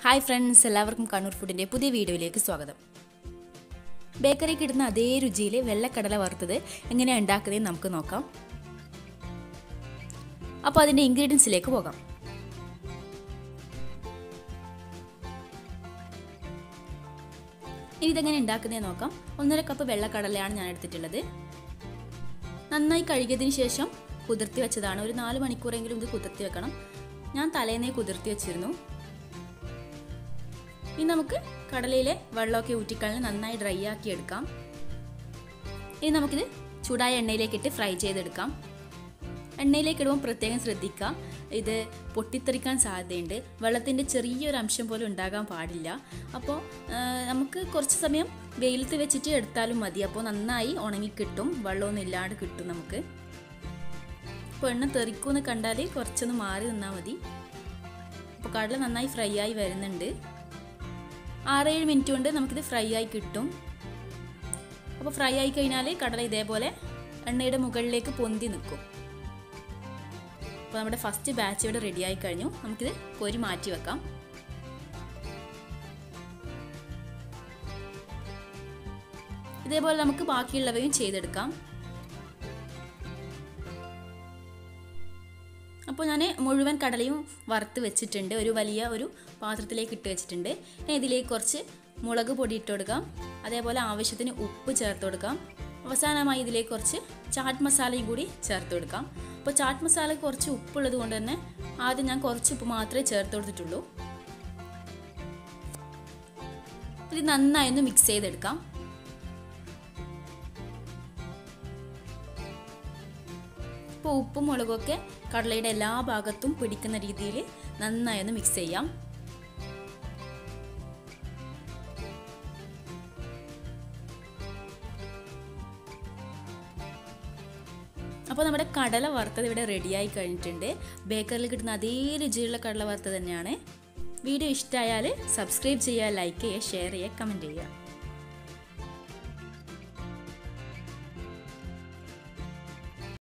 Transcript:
hi friends എല്ലാവർക്കും കണ്ണൂർ ഫുഡിൻ്റെ പുതിയ വീഡിയോയിലേക്ക് സ്വാഗതം ബേക്കറിക്ക് ഇടുന്ന അതേ രുചിയിൽ വെള്ളക്കടല വറുത്തത് എങ്ങനെയാണ് ഉണ്ടാക്കുന്നതെന്ന് നമുക്ക് നോക്കാം അപ്പോൾ അതിൻ്റെ ഇൻഗ്രീഡിയൻസിലേക്ക് പോകാം ഇനി ഇതെങ്ങനെ ഉണ്ടാക്കുന്നതെന്ന് നോക്കാം ഒന്നര കപ്പ് വെള്ളക്കടലയാണ് ഞാൻ എടുത്തിട്ടുള്ളത് നന്നായി കഴുകിയതിന് ശേഷം കുതിർത്തി വെച്ചതാണ് ഒരു നാല് മണിക്കൂറെങ്കിലും ഇത് കുതിർത്തി വെക്കണം ഞാൻ തലേന്നേ കുതിർത്തി വെച്ചിരുന്നു ഇനി നമുക്ക് കടലയിലെ വെള്ളമൊക്കെ ഊറ്റിക്കളഞ്ഞ് നന്നായി ഡ്രൈ ആക്കി എടുക്കാം ഇനി നമുക്കിത് ചൂടായ എണ്ണയിലേക്ക് ഇട്ട് ഫ്രൈ ചെയ്തെടുക്കാം എണ്ണയിലേക്ക് ഇടുമ്പോൾ പ്രത്യേകം ശ്രദ്ധിക്കുക ഇത് പൊട്ടിത്തെറിക്കാൻ സാധ്യതയുണ്ട് വെള്ളത്തിൻ്റെ ചെറിയൊരു അംശം പോലും ഉണ്ടാകാൻ പാടില്ല അപ്പോൾ നമുക്ക് കുറച്ച് സമയം വെയിലത്ത് വെച്ചിട്ട് എടുത്താലും മതി അപ്പോൾ നന്നായി ഉണങ്ങി കിട്ടും വെള്ളമൊന്നും ഇല്ലാണ്ട് കിട്ടും നമുക്ക് അപ്പോൾ എണ്ണ തെറിക്കുമെന്ന് കണ്ടാൽ കുറച്ചൊന്ന് മാറി നിന്നാൽ മതി അപ്പോൾ കടല നന്നായി ഫ്രൈ ആയി വരുന്നുണ്ട് ആറേഴ് മിനിറ്റ് കൊണ്ട് നമുക്കിത് ഫ്രൈ ആയി കിട്ടും അപ്പോൾ ഫ്രൈ ആയി കഴിഞ്ഞാൽ കടല ഇതേപോലെ എണ്ണയുടെ മുകളിലേക്ക് പൊന്തി നിൽക്കും അപ്പോൾ നമ്മുടെ ഫസ്റ്റ് ബാച്ച് ഇവിടെ റെഡി ആയി കഴിഞ്ഞു നമുക്കിത് കോരി മാറ്റി വെക്കാം ഇതേപോലെ നമുക്ക് ബാക്കിയുള്ളവയും ചെയ്തെടുക്കാം അപ്പോൾ ഞാൻ മുഴുവൻ കടലയും വറുത്ത് വെച്ചിട്ടുണ്ട് ഒരു വലിയ ഒരു പാത്രത്തിലേക്ക് ഇട്ട് വെച്ചിട്ടുണ്ട് ഇനി ഇതിലേക്ക് കുറച്ച് മുളക് പൊടി ഇട്ട് കൊടുക്കാം അതേപോലെ ആവശ്യത്തിന് ഉപ്പ് ചേർത്ത് കൊടുക്കാം അവസാനമായി ഇതിലേക്ക് കുറച്ച് ചാട്ട് മസാലയും കൂടി ചേർത്ത് കൊടുക്കാം അപ്പോൾ ചാട്ട് മസാല കുറച്ച് ഉപ്പുള്ളത് കൊണ്ട് തന്നെ ആദ്യം ഞാൻ കുറച്ച് ഉപ്പ് മാത്രമേ ചേർത്ത് കൊടുത്തിട്ടുള്ളൂ ഇത് നന്നായി ഒന്ന് മിക്സ് ചെയ്തെടുക്കാം ഇപ്പോൾ ഉപ്പും മുളകൊക്കെ കടലയുടെ എല്ലാ ഭാഗത്തും പിടിക്കുന്ന രീതിയിൽ നന്നായി ഒന്ന് മിക്സ് ചെയ്യാം അപ്പോൾ നമ്മുടെ കടല വറുത്തത് ഇവിടെ റെഡിയായി കഴിഞ്ഞിട്ടുണ്ട് ബേക്കറിൽ കിട്ടുന്ന അതേ രുചിയുള്ള കടല വറുത്തത് തന്നെയാണ് വീഡിയോ ഇഷ്ടമായാൽ സബ്സ്ക്രൈബ് ചെയ്യുക ലൈക്ക് ചെയ്യുക ഷെയർ ചെയ്യുക കമൻറ്റ് ചെയ്യുക